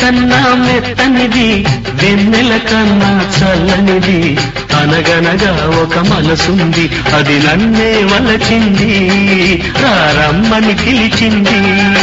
కన్నా మెత్తనిది వెన్నెల కన్నా చల్లనిది అనగనగా ఒక మనసుంది అది నన్నే వలచింది రారమ్మని పిలిచింది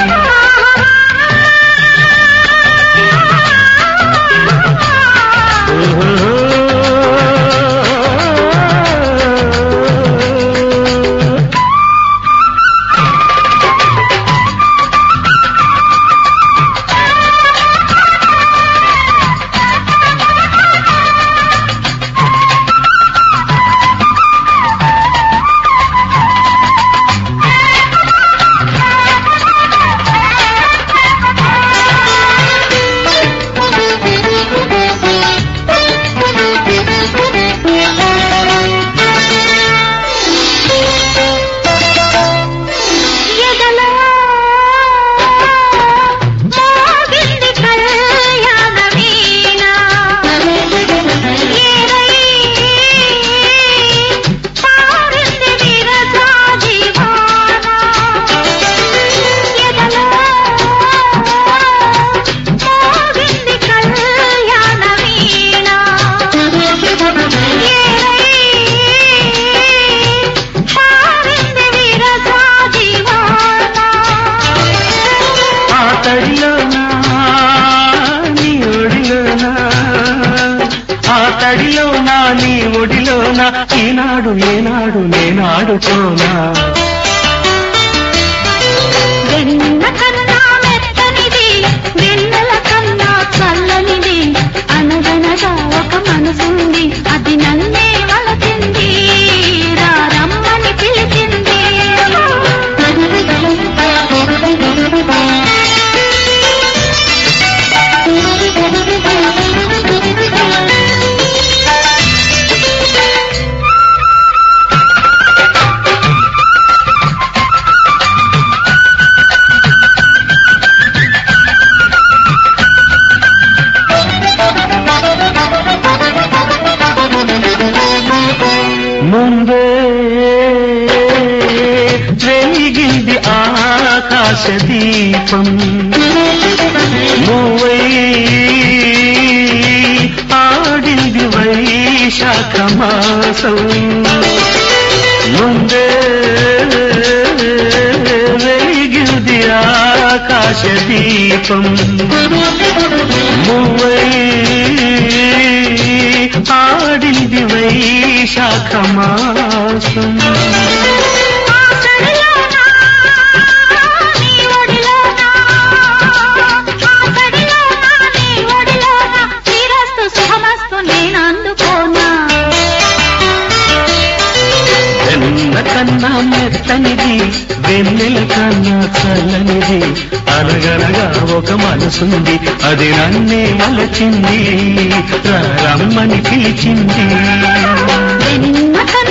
ఎదలో మోగింది కళ్యాణ వీణ ఏరై పారింది విరజాజి వాన ఎదలో మోగింది కళ్యాణ వీణ ఏరై పారింది విరజాజి వాన ఆ తడిలోనా నీ ఒడిలోనా ఆ తడిలోనా నీ ఒడిలోనా ఈనాడు ఏనాడు నేనాడుకోనా వెన్న కన్నా మెత్తనిది వెన్నెల కన్నా చల్లనిది అనగనగా ఒక మనసుంది అది నన్నే వలచింది రారమ్మని పిలిచింది ముందే వెలిగింది ఆకాశ దీపం నువ్వై ఆడింది వైశాఖ మాసం ముందే వెలిగింది ఆకాశ దీపం నువ్వై ఆడింది వైశాఖ మాసం ఆ తడిలోనా నీ ఒడిలోనా ఆ తడిలోనా నీ ఒడిలోనా శ్రీరస్తు శుభమస్తు నేను అందుకోనా వెన్న కన్నా మెత్తనిది వెన్నెల కన్నా చల్లనిది అనగనగా ఒక మనసుంది అది నన్నే మలచింది రమ్మని పిలిచింది వెన్న